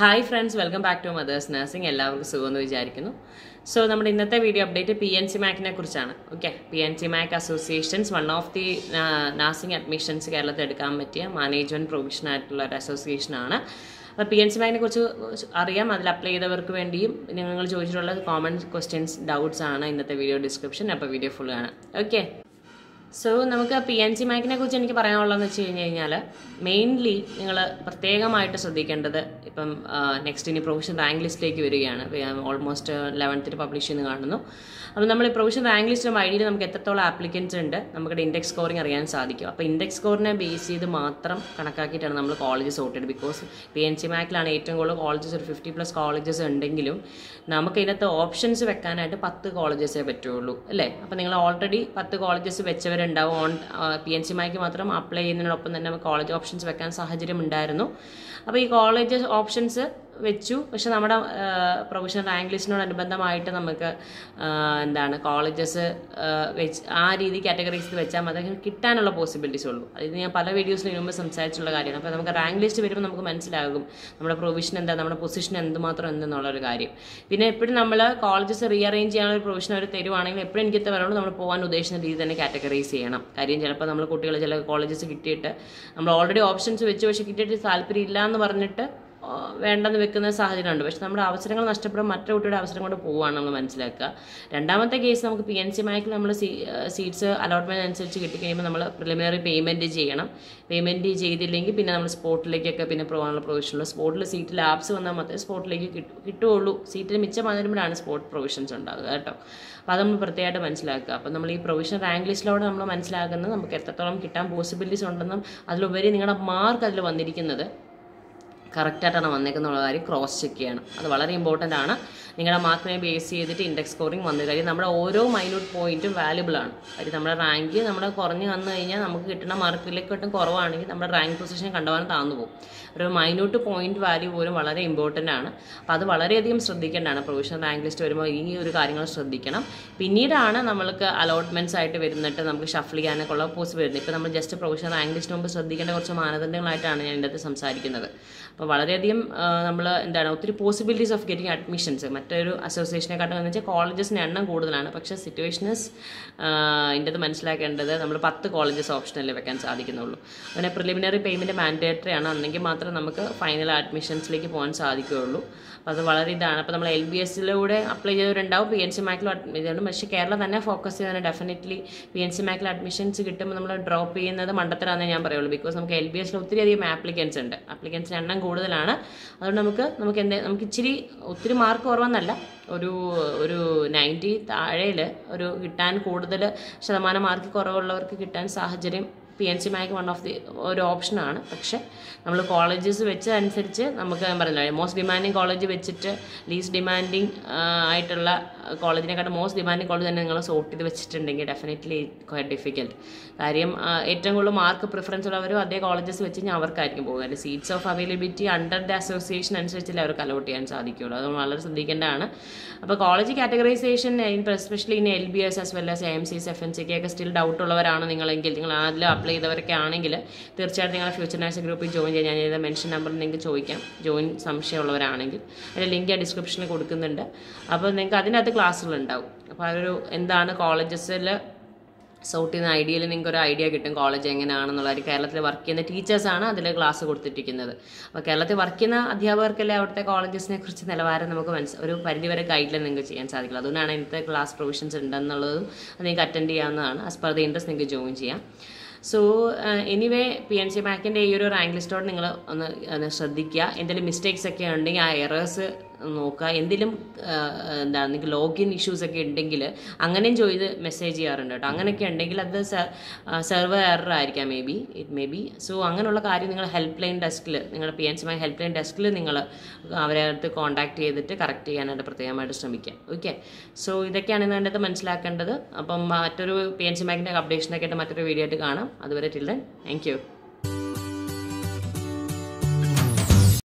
hi friends welcome back to mothers nursing എല്ലാവർക്കും സുഖമെന്ന് വിചാരിക്കുന്നു സോ നമ്മുടെ ഇന്നത്തെ video update P N C മാക്കിനെ കുറിച്ചാണ് okay P N C Mac associations one of the nursing admissions കേരളത്തിൽ എടുക്കാൻ പറ്റിയ മാനേജ്മെന്റ് പ്രൊവിഷൻ ആയിട്ടുള്ള ഒരു അസോസിയേഷനാണ് അപ്പോൾ പി എൻ സി മാക്കിനെ കുറിച്ച് അറിയാം അതിൽ അപ്ലൈ ചെയ്തവർക്ക് വേണ്ടിയും നിങ്ങൾ ചോദിച്ചിട്ടുള്ള കോമൺ ക്വസ്റ്റ്യൻസ് ഡൗട്ട്സ് ആണ് ഇന്നത്തെ വീഡിയോ ഡിസ്ക്രിപ്ഷൻ അപ്പോൾ വീഡിയോ ഫുൾ ആണ് ഓക്കെ സോ നമുക്ക് പി എൻ സി മാക്കിനെ കുറിച്ച് എനിക്ക് പറയാനുള്ളതെന്ന് വെച്ച് കഴിഞ്ഞ് കഴിഞ്ഞാൽ മെയിൻലി നിങ്ങൾ പ്രത്യേകമായിട്ട് ശ്രദ്ധിക്കേണ്ടത് ഇപ്പം നെക്സ്റ്റ് ഇനി പ്രൊഫഷൻ റാങ്ക് ലിസ്റ്റിലേക്ക് വരികയാണ് ഓൾമോസ്റ്റ് ലെവൻത്തിൽ പബ്ലിഷ് ചെയ്യുന്ന കാണുന്നു അപ്പോൾ നമ്മൾ ഈ പ്രൊഫഷൻ റാങ്ക് ലിസ്റ്റ് ഐ ഡിയിൽ നമുക്ക് എത്രത്തോളം ആപ്ലിക്കൻസ് ഉണ്ട് നമുക്ക് ഇൻഡെക്സ് സ്കോറിംഗ് അറിയാൻ സാധിക്കും അപ്പോൾ ഇൻഡെക്സ് സ്കോറിനെ ബേസ് ചെയ്ത് മാത്രം കണക്കാക്കിയിട്ടാണ് നമ്മൾ college sorted because P N C മാക്കിലാണ് ഏറ്റവും കൂടുതൽ കോളേജസ് ഒരു ഫിഫ്റ്റി പ്ലസ് കോളേജസ് ഉണ്ടെങ്കിലും നമുക്ക് ഇതിനകത്ത് ഓപ്ഷൻസ് വെക്കാനായിട്ട് പത്ത് കോളേജസേ പറ്റുള്ളൂ അല്ലേ അപ്പോൾ നിങ്ങൾ ഓൾറെഡി പത്ത് കോളേജസ് വെച്ചവരുണ്ടാവും on P N C Mac മാത്രം അപ്ലൈ ചെയ്യുന്നതിനോടൊപ്പം തന്നെ നമുക്ക് കോളേജ് ഓപ്ഷൻസ് വെക്കാൻ സാഹചര്യം ഉണ്ടായിരുന്നു അപ്പോൾ ഈ കോളേജ് ഓപ്ഷൻസ് വെച്ചു പക്ഷെ നമ്മുടെ പ്രൊഫഷണൽ റാങ്ക് ലിസ്റ്റിനോടനുബന്ധമായിട്ട് നമുക്ക് എന്താണ് കോളേജസ് വെച്ച് ആ രീതി കാറ്റഗറീസ് വെച്ചാൽ മതി കിട്ടാനുള്ള പോസിബിലിറ്റീസ് ഉള്ളൂ അത് ഞാൻ പല വീഡിയോസിന് മുമ്പ് സംസാരിച്ചുള്ള കാര്യമാണ് അപ്പോൾ നമുക്ക് റാങ്ക് ലിസ്റ്റ് വരുമ്പോൾ നമുക്ക് മനസ്സിലാകും നമ്മുടെ പ്രൊവിഷൻ എന്താ നമ്മുടെ പൊസിഷൻ എന്തുമാത്രം എന്തെന്നുള്ളൊരു കാര്യം പിന്നെ എപ്പോഴും നമ്മൾ കോളേജസ് റീഅറേഞ്ച് ചെയ്യാനുള്ള ഒരു പ്രൊവിഷൻ അവർ തരുവാണെങ്കിൽ എപ്പോഴും എനിക്ക് പറയുള്ളൂ നമ്മൾ പോകാൻ ഉദ്ദേശിക്കുന്ന രീതി തന്നെ കാറ്റഗറൈസ് ചെയ്യണം കാര്യം ചിലപ്പോൾ നമ്മൾ കുട്ടികൾ ചില കോളേജസ് കിട്ടിയിട്ട് നമ്മൾ ഓൾറെഡി ഓപ്ഷൻസ് വെച്ച് പക്ഷേ കിട്ടിയിട്ട് താല്പര്യം ഇല്ല എന്ന് പറഞ്ഞിട്ട് വേണ്ടെന്ന് വെക്കുന്ന സാഹചര്യമുണ്ട് പക്ഷെ നമ്മുടെ അവസരങ്ങൾ നഷ്ടപ്പെടും മറ്റു കുട്ടിയുടെ അവസരം കൊണ്ട് പോവുകയാണ് നമ്മൾ മനസ്സിലാക്കുക രണ്ടാമത്തെ കേസ് നമുക്ക് പി എൻ സി മാക്കിൽ നമ്മൾ സീറ്റ്സ് അലോട്ട്മെന്റ് അനുസരിച്ച് കിട്ടിക്കഴിയുമ്പോൾ നമ്മൾ പ്രിലിമിനറി പേയ്മെന്റ് ചെയ്യണം പേയ്മെന്റ് ചെയ്തില്ലെങ്കിൽ പിന്നെ നമ്മൾ സ്പോട്ടിലേക്കൊക്കെ പിന്നെ പോകാനുള്ള പ്രൊവിഷനുള്ള സ്പോട്ടിൽ സീറ്റ് ലാബ്സ് വന്നാൽ മാത്രമേ സ്പോട്ടിലേക്ക് കിട്ടുകയുള്ളൂ സീറ്റിൽ മിച്ചം വന്നിരുമ്പോഴാണ് സ്പോട്ട് പ്രൊവിഷൻസ് ഉണ്ടാകുക കേട്ടോ അപ്പോൾ അത് നമ്മൾ പ്രത്യേകമായിട്ട് മനസ്സിലാക്കുക അപ്പോൾ നമ്മൾ ഈ പ്രൊവിഷൻ റാങ്ക് ലിസ്റ്റിലൂടെ നമ്മൾ മനസ്സിലാക്കുന്നത് നമുക്ക് എത്രത്തോളം കിട്ടാൻ പോസിബിലിറ്റീസ് ഉണ്ടെന്നും അതിലുപരി നിങ്ങളുടെ മാർക്ക് അതിൽ വന്നിരിക്കുന്നത് കറക്റ്റായിട്ടാണ് വന്നേക്കുന്നുള്ള കാര്യം ക്രോസ് ചെക്ക് ചെയ്യണം അത് വളരെ ഇമ്പോർട്ടൻ്റ് ആണ് നിങ്ങളുടെ മാർക്കിനെ ബേസ് ചെയ്തിട്ട് ഇൻഡെക്സ് സ്കോറിംഗ് വന്നു കാര്യം നമ്മുടെ ഓരോ മൈന്യൂട്ട് പോയിന്റും വാല്യുബിൾ ആണ് കാര്യം നമ്മുടെ റാങ്ക് നമ്മുടെ കുറഞ്ഞ് വന്നു കഴിഞ്ഞാൽ നമുക്ക് കിട്ടുന്ന മാർക്കിലേക്കൊട്ടും കുറവാണെങ്കിൽ നമ്മുടെ റാങ്ക് പൊസിഷൻ കണ്ടുപോകാൻ താന്നു പോകും ഒരു മൈന്യൂട്ട് പോയിന്റ് വാല്യൂ പോലും വളരെ ഇമ്പോർട്ടൻ്റ് ആണ് അപ്പോൾ അത് വളരെയധികം ശ്രദ്ധിക്കേണ്ടതാണ് പ്രൊവിഷണൽ റാങ്ക് ലിസ്റ്റ് വരുമ്പോൾ ഈ ഒരു കാര്യങ്ങൾ ശ്രദ്ധിക്കണം പിന്നീടാണ് നമ്മൾക്ക് അലോട്ട്മെൻറ്റ്സ് ആയിട്ട് വരുന്നിട്ട് നമുക്ക് ഷഫിൾ ചെയ്യാനൊക്കെ ഉള്ള പോസിബിൾ വരുന്നത് ഇപ്പോൾ നമ്മൾ ജസ്റ്റ് പ്രൊവിഷണൽ റാങ്ക് ലിസ്റ്റിന് മുമ്പ് ശ്രദ്ധിക്കേണ്ട കുറച്ച് മാനദണ്ഡങ്ങളായിട്ടാണ് ഞാൻ ഇതിൻ്റെ അകത്ത് സംസാരിക്കുന്നത് അപ്പോൾ വളരെയധികം നമ്മൾ എന്താണ് ഒത്തിരി പോസിബിലിറ്റീസ് ഓഫ് ഗെറ്റിംഗ് അഡ്മിഷൻസ് മറ്റൊരു അസോസിയേഷനെക്കാട്ടും എന്ന് വെച്ചാൽ കോളേജസിന് എണ്ണം കൂടുതലാണ് പക്ഷേ സിറ്റുവേഷൻസ് ഇതിൻ്റെ അത് മനസ്സിലാക്കേണ്ടത് നമ്മൾ പത്ത് കോളേജസ് ഓപ്ഷനല്ലേ വെക്കാൻ സാധിക്കുന്നുള്ളൂ അങ്ങനെ പ്രിലിമിനറി പേയ്മെൻറ്റ് മാൻഡേറ്ററി ആണ് അന്നെങ്കിൽ മാത്രം നമുക്ക് ഫൈനൽ അഡ്മിഷൻസിലേക്ക് പോകാൻ സാധിക്കുകയുള്ളൂ അപ്പോൾ അത് വളരെ ഇതാണ് അപ്പോൾ നമ്മൾ എൽ ബി എസിലൂടെ അപ്ലൈ ചെയ്തവരുണ്ടാവും പി എൻ സി മാക്കിൽ ഇതുണ്ട് പക്ഷേ കേരളം തന്നെ ഫോക്കസ് ചെയ്താൽ ഡെഫിനറ്റ്ലി പി എൻ സി മാക്കിൽ അഡ്മിഷൻസ് കിട്ടുമ്പോൾ നമ്മൾ ഡ്രോപ്പ് ചെയ്യുന്നത് മണ്ടത്തരാന്നേ ഞാൻ പറയുള്ളൂ ബിക്കോസ് നമുക്ക് എൽ ബി എസിൽ ഒത്തിരി അധികം ആപ്ലിക്കൻസ് ഉണ്ട് ആപ്ലിക്കൻസിന് എണ്ണം കൂടുതലാണ് അതുകൊണ്ട് നമുക്ക് നമുക്ക് എന്ത് നമുക്ക് ഇച്ചിരി ഒത്തിരി മാർക്ക് കുറവെന്നല്ല ഒരു ഒരു നയൻറ്റി താഴെയിൽ ഒരു കിട്ടാൻ കൂടുതൽ ശതമാനം മാർക്ക് കുറവുള്ളവർക്ക് കിട്ടാൻ സാഹചര്യം P N C Mac one of the ഒരു ഓപ്ഷനാണ് പക്ഷേ നമ്മൾ കോളേജസ് വെച്ച് അനുസരിച്ച് നമുക്ക് ഞാൻ പറഞ്ഞില്ല മോസ്റ്റ് ഡിമാൻഡിങ് കോളേജ് വെച്ചിട്ട് ലീസ്റ്റ് ഡിമാൻഡിങ് ആയിട്ടുള്ള കോളേജിനെക്കാട്ടും മോസ്റ്റ് ഡിമാൻഡിങ് കോളേജ് തന്നെ നിങ്ങൾ സോർട്ട് ചെയ്ത് വെച്ചിട്ടുണ്ടെങ്കിൽ ഡെഫിനറ്റ്ലി ക്വയറ്റ് ഡിഫിക്കൽട്ട് കാര്യം ഏറ്റവും കൂടുതൽ മാർക്ക് പ്രിഫറൻസ് ഉള്ളവരും അതേ കോളേജസ് വെച്ച് കഴിഞ്ഞാൽ അവർക്കായിരിക്കും പോകുക അതിൻ്റെ seats of availability under the association അനുസരിച്ചല്ലേ അവർക്ക് അലോട്ട് ചെയ്യാൻ സാധിക്കുകയുള്ളൂ അത് വളരെ ശ്രദ്ധിക്കേണ്ടതാണ് അപ്പോൾ college categorisation especially in L B S as well as M സിസ് എഫ് എൻ സിക്ക് ഒക്കെ സ്റ്റിൽ ഡൗട്ട് ഉള്ളവരാണ് നിങ്ങളെങ്കിൽ നിങ്ങൾ അതിൽ അപ്ലൈ ചെയ്തവരൊക്കെ ആണെങ്കിൽ തീർച്ചയായിട്ടും നിങ്ങളുടെ ഫ്യൂച്ചർ നഴ്സ് ഗ്രൂപ്പിൽ ജോയിൻ ചെയ്യാൻ ഞാൻ ചെയ്ത മെൻഷൻ നമ്പർ നിങ്ങൾക്ക് ചോദിക്കാം ജോയിൻ സംശയമുള്ളവരാണെങ്കിൽ അതിൻ്റെ ലിങ്ക് ഞാൻ ഡിസ്ക്രിപ്ഷനിൽ കൊടുക്കുന്നുണ്ട് അപ്പോൾ നിങ്ങൾക്ക് അതിനകത്ത് ക്ലാസ്സുകളുണ്ടാവും അപ്പോൾ അതൊരു എന്താണ് കോളേജസിൽ സൗട്ട് ചെയ്യുന്ന ഐഡിയയിൽ നിങ്ങൾക്ക് ഒരു ഐഡിയ കിട്ടും കോളേജ് എങ്ങനെയാണെന്നുള്ള കേരളത്തിൽ വർക്ക് ചെയ്യുന്ന ടീച്ചേഴ്സാണ് അതിൽ ക്ലാസ് കൊടുത്തിട്ടിരിക്കുന്നത് അപ്പോൾ കേരളത്തിൽ വർക്ക് ചെയ്യുന്ന അധ്യാപകർക്കല്ലേ അവിടുത്തെ കോളേജസിനെ കുറിച്ച് നിലവാരം നമുക്ക് മനസ്സ് ഒരു പരിധിവരെ ഗൈഡ്ലൈൻ നിങ്ങൾക്ക് ചെയ്യാൻ സാധിക്കില്ല അതുകൊണ്ടാണ് ഇന്നത്തെ ക്ലാസ് പ്രൊവിഷൻസ് ഉണ്ടെന്നുള്ളതും അത് നിങ്ങൾക്ക് അറ്റൻഡ് ചെയ്യാവുന്നതാണ് ആസ് പെർ ദ ഇൻട്രസ്റ്റ് നിങ്ങൾക്ക് ജോയിൻ ചെയ്യാം so anyway P N C മാക്കിൻ്റെ ഈ ഒരു റാങ്ക് ലിസ്റ്റോട് നിങ്ങൾ ഒന്ന് ശ്രദ്ധിക്കുക എന്തെങ്കിലും മിസ്റ്റേക്സ് ഒക്കെ ഉണ്ടെങ്കിൽ ആ എറേഴ്സ് നോക്കുക എന്തെങ്കിലും എന്താ നിങ്ങൾക്ക് ലോഗിൻ ഇഷ്യൂസ് ഒക്കെ ഉണ്ടെങ്കിൽ അങ്ങനെയും ചെയ്ത് മെസ്സേജ് ചെയ്യാറുണ്ട് കേട്ടോ അങ്ങനെയൊക്കെ ഉണ്ടെങ്കിൽ അത് സെർവർ എറർ ആയിരിക്കാം may be it may be so അങ്ങനെയുള്ള കാര്യം നിങ്ങൾ ഹെൽപ്പ് ലൈൻ ഡെസ്കിൽ നിങ്ങളുടെ P N C help line ഡെസ്കിൽ നിങ്ങൾ അവരെ അടുത്ത് കോൺടാക്ട് ചെയ്തിട്ട് കറക്റ്റ് ചെയ്യാനായിട്ട് പ്രത്യേകമായിട്ട് ശ്രമിക്കുക ഓക്കെ സോ ഇതൊക്കെയാണ് ഇന്ന് എൻ്റെ മനസ്സിലാക്കേണ്ടത് അപ്പം മറ്റൊരു പി എൻ സി മാക്കിൻ്റെ അപ്ഡേഷനൊക്കെ ആയിട്ട് മറ്റൊരു വീഡിയോ ആയിട്ട് കാണാം അതുവരെ ടിൽ ദൻ താങ്ക് യു